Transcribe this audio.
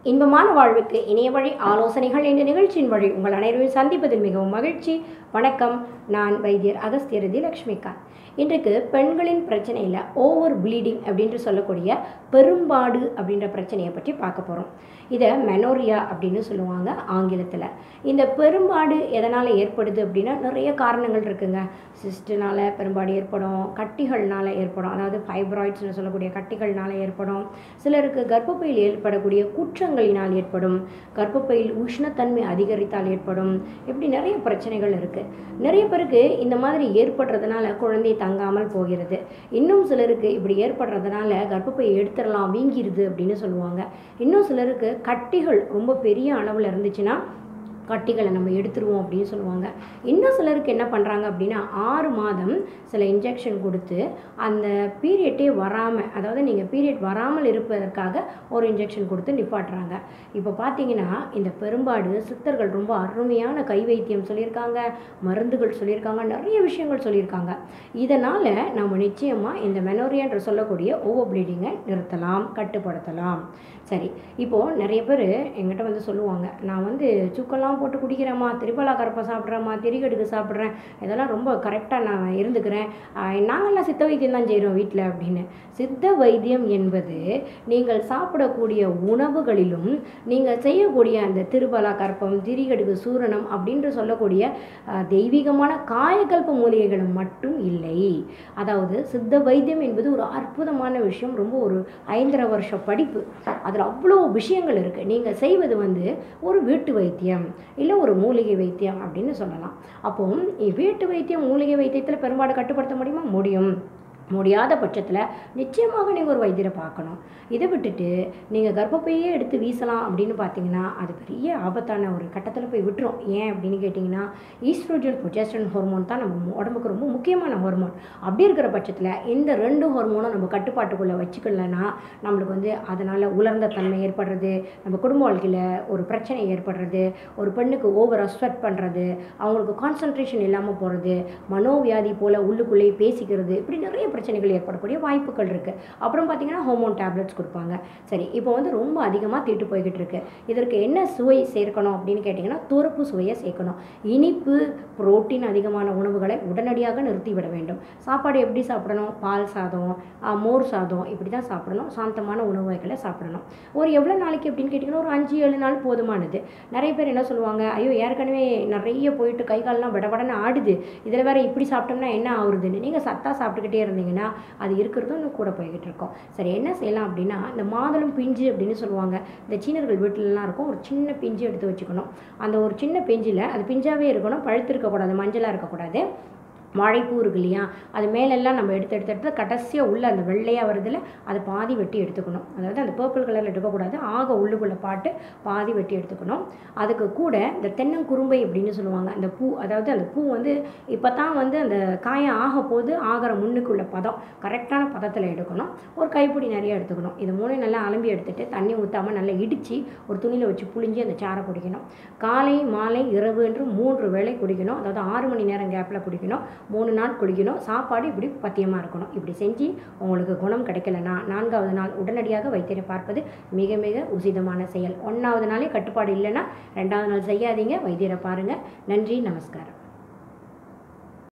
இன்பமான வாழ்வுக்கு இணைய வழி ஆலோசனைகள் என்ற நிகழ்ச்சியின் வழி உங்கள் அனைவரையும் சந்திப்பதில் மிகவும் மகிழ்ச்சி வணக்கம் நான் வைத்தியர் அகஸ்தியரதி லக்ஷ்மிகாந்த் இன்றைக்கு பெண்களின் பிரச்சனையில் ஓவர் ப்ளீடிங் அப்படின்ட்டு சொல்லக்கூடிய பெரும்பாடு அப்படின்ற பிரச்சனையை பற்றி பார்க்க போகிறோம் இதை மெனோரியா அப்படின்னு சொல்லுவாங்க ஆங்கிலத்தில் இந்த பெரும்பாடு எதனால் ஏற்படுது அப்படின்னா நிறைய காரணங்கள் இருக்குங்க சிஸ்டுனால பெரும்பாடு ஏற்படும் கட்டிகள்னால ஏற்படும் அதாவது ஃபைப்ராய்ட்ஸ்னு சொல்லக்கூடிய கட்டிகள்னால ஏற்படும் சிலருக்கு கர்ப்பப்பையில் ஏற்படக்கூடிய குற்றங்களினால் ஏற்படும் கர்ப்பப்பையில் உஷ்ணத்தன்மை அதிகரித்தால் ஏற்படும் இப்படி நிறைய பிரச்சனைகள் இருக்குது நிறைய பேருக்கு இந்த மாதிரி ஏற்படுறதுனால குழந்தை தங்காமல் போகிறது இன்னும் சிலருக்கு இப்படி ஏற்படுறதுனால கர்ப்பப்பை எடுத்துடலாம் வீங்கிருது அப்படின்னு சொல்லுவாங்க இன்னும் சிலருக்கு கட்டிகள் ரொம்ப பெரிய அளவில் இருந்துச்சுன்னா கட்டிகளை நம்ம எடுத்துருவோம் அப்படின்னு சொல்லுவாங்க இன்னும் சிலருக்கு என்ன பண்ணுறாங்க அப்படின்னா ஆறு மாதம் சில இன்ஜெக்ஷன் கொடுத்து அந்த பீரியட்டே வராமல் அதாவது நீங்கள் பீரியட் வராமல் இருப்பதற்காக ஒரு இன்ஜெக்ஷன் கொடுத்து நிப்பாட்டுறாங்க இப்போ பார்த்தீங்கன்னா இந்த பெரும்பாடு சித்தர்கள் ரொம்ப அருமையான கை வைத்தியம் சொல்லியிருக்காங்க மருந்துகள் சொல்லியிருக்காங்க நிறைய விஷயங்கள் சொல்லியிருக்காங்க இதனால் நம்ம நிச்சயமாக இந்த மெனோரியான்ற சொல்லக்கூடிய ஓவர் ப்ளீடிங்கை நிறுத்தலாம் கட்டுப்படுத்தலாம் சரி இப்போது நிறைய பேர் எங்கிட்ட வந்து சொல்லுவாங்க நான் வந்து சுக்கெல்லாம் போட்டு குடிக்கிறேம்மா திரிபலா கரப்பை சாப்பிட்றேம்மா திரிகடுக்கு சாப்பிட்றேன் இதெல்லாம் ரொம்ப கரெக்டாக நான் இருந்துக்கிறேன் ஆஹ் நாங்கள்லாம் சித்த வைத்தியம் தான் செய்கிறோம் வீட்டில் அப்படின்னு சித்த வைத்தியம் என்பது நீங்கள் சாப்பிடக்கூடிய உணவுகளிலும் நீங்கள் செய்யக்கூடிய அந்த திருபலா கற்பம் திரிகடுகு சூரணம் அப்படின்று சொல்லக்கூடிய ஆஹ் தெய்வீகமான காயகல்ப மூலிகைகளும் மட்டும் இல்லை அதாவது சித்த வைத்தியம் என்பது ஒரு அற்புதமான விஷயம் ரொம்ப ஒரு ஐந்தரை வருஷ படிப்பு அதில் அவ்வளோ விஷயங்கள் இருக்குது நீங்கள் செய்வது வந்து ஒரு வீட்டு வைத்தியம் இல்லை ஒரு மூலிகை வைத்தியம் அப்படின்னு சொல்லலாம் அப்போ வீட்டு வைத்தியம் மூலிகை வைத்தியத்தில் பெரும்பாடு கட்டுப்படுத்த முடியுமா முடியும் முடியாத பட்சத்தில் நிச்சயமாக நீங்கள் ஒரு வைத்தியரை பார்க்கணும் இதை விட்டுட்டு நீங்கள் கர்ப்பப்பையே எடுத்து வீசலாம் அப்படின்னு பார்த்தீங்கன்னா அது பெரிய ஆபத்தான ஒரு கட்டத்தில் போய் விட்டுரும் ஏன் அப்படின்னு கேட்டிங்கன்னா ஈஸ்ட்ரோஜன் ப்ரொஜெஸ்ட்ரன் ஹார்மோன் தான் நம்ம உடம்புக்கு ரொம்ப முக்கியமான ஹார்மோன் அப்படி இருக்கிற பட்சத்தில் இந்த ரெண்டு ஹார்மோனும் நம்ம கட்டுப்பாட்டுக்குள்ளே வச்சுக்கலன்னா நம்மளுக்கு வந்து அதனால் உலர்ந்த தன்மை ஏற்படுறது நம்ம குடும்ப வாழ்க்கையில் ஒரு பிரச்சனை ஏற்படுறது ஒரு பெண்ணுக்கு ஓவராக ஸ்வெட் பண்ணுறது அவங்களுக்கு கான்சன்ட்ரேஷன் இல்லாமல் போகிறது மனோவியாதி போல் உள்ளுக்குள்ளேயே பேசிக்கிறது இப்படி நிறைய பிரச்சனைகள் ஏற்படக்கூடிய வாய்ப்புகள் இருக்குது அப்புறம் பார்த்தீங்கன்னா ஹோமோன் டேப்லெட்ஸ் கொடுப்பாங்க சரி இப்போ வந்து ரொம்ப அதிகமாக தீட்டு போய்கிட்டு இருக்கு இதற்கு என்ன சுவை சேர்க்கணும் அப்படின்னு கேட்டிங்கன்னா துரப்பு சுவையை சேர்க்கணும் இனிப்பு புரோட்டீன் அதிகமான உணவுகளை உடனடியாக நிறுத்திவிட வேண்டும் சாப்பாடு எப்படி சாப்பிடணும் பால் சாதம் ஆ, மோர் சாதம் இப்படி தான் சாப்பிடணும் சாந்தமான உணவு வகைகளை சாப்பிடணும் ஒரு எவ்வளோ நாளைக்கு அப்படின்னு கேட்டிங்கன்னா ஒரு அஞ்சு ஏழு நாள் போதுமானது நிறைய பேர் என்ன சொல்லுவாங்க ஐயோ ஏற்கனவே நிறைய போயிட்டு கை கால்லாம் விடபடன்னு ஆடுது இதில் வேற இப்படி சாப்பிட்டோம்னா என்ன ஆகுறதுன்னு நீங்கள் சத்தா சாப்பிட்டுக்கிட்டே இருந்தீங்கன்னா அது இருக்கிறதும் இன்னும் கூட போய்கிட்டு இருக்கோம் சரி என்ன செய்யலாம் அப்படின்னா இந்த மாதுளம் பிஞ்சு அப்படின்னு சொல்லுவாங்க இந்த சீனர்கள் வீட்டிலலாம் இருக்கும் ஒரு சின்ன பிஞ்சு எடுத்து வச்சுக்கணும் அந்த ஒரு சின்ன பிஞ்சில் அது பிஞ்சாவே இருக்கணும் பழுத்து இருக்கக்கூடாது மஞ்சளாக இருக்கக்கூடாது வாழைப்பூ இருக்கு இல்லையா அது மேலெல்லாம் நம்ம எடுத்து எடுத்து எடுத்து கடைசியாக உள்ள அந்த வெள்ளையாக வருதுல அதை பாதி வெட்டி எடுத்துக்கணும் அதாவது அந்த பர்பிள் கலரில் எடுக்கக்கூடாது ஆக உள்ளுக்குள்ளே பாட்டு பாதி வெட்டி எடுத்துக்கணும் அதுக்கு கூட இந்த தென்னங்குரும்பை அப்படின்னு சொல்லுவாங்க அந்த பூ அதாவது அந்த பூ வந்து இப்போ தான் வந்து அந்த காயம் ஆக போது ஆகிற முன்னுக்குள்ள பதம் கரெக்டான பதத்தில் எடுக்கணும் ஒரு கைப்பிடி நிறைய எடுத்துக்கணும் இது மூணையும் நல்லா அலம்பி எடுத்துட்டு தண்ணி ஊற்றாமல் நல்லா இடித்து ஒரு துணியில் வச்சு புழிஞ்சு அந்த சாறை குடிக்கணும் காலை மாலை இரவு என்று மூன்று வேளை குடிக்கணும் அதாவது ஆறு மணி நேரம் கேப்பில் குடிக்கணும் மூணு நாள் குடிக்கணும் சாப்பாடு இப்படி பத்தியமாக இருக்கணும் இப்படி செஞ்சு உங்களுக்கு குணம் கிடைக்கலனா நான்காவது நாள் உடனடியாக வைத்தியரை பார்ப்பது மிக மிக உசிதமான செயல் ஒன்றாவது நாளே கட்டுப்பாடு இல்லைன்னா ரெண்டாவது நாள் செய்யாதீங்க வைத்தியரை பாருங்கள் நன்றி நமஸ்காரம்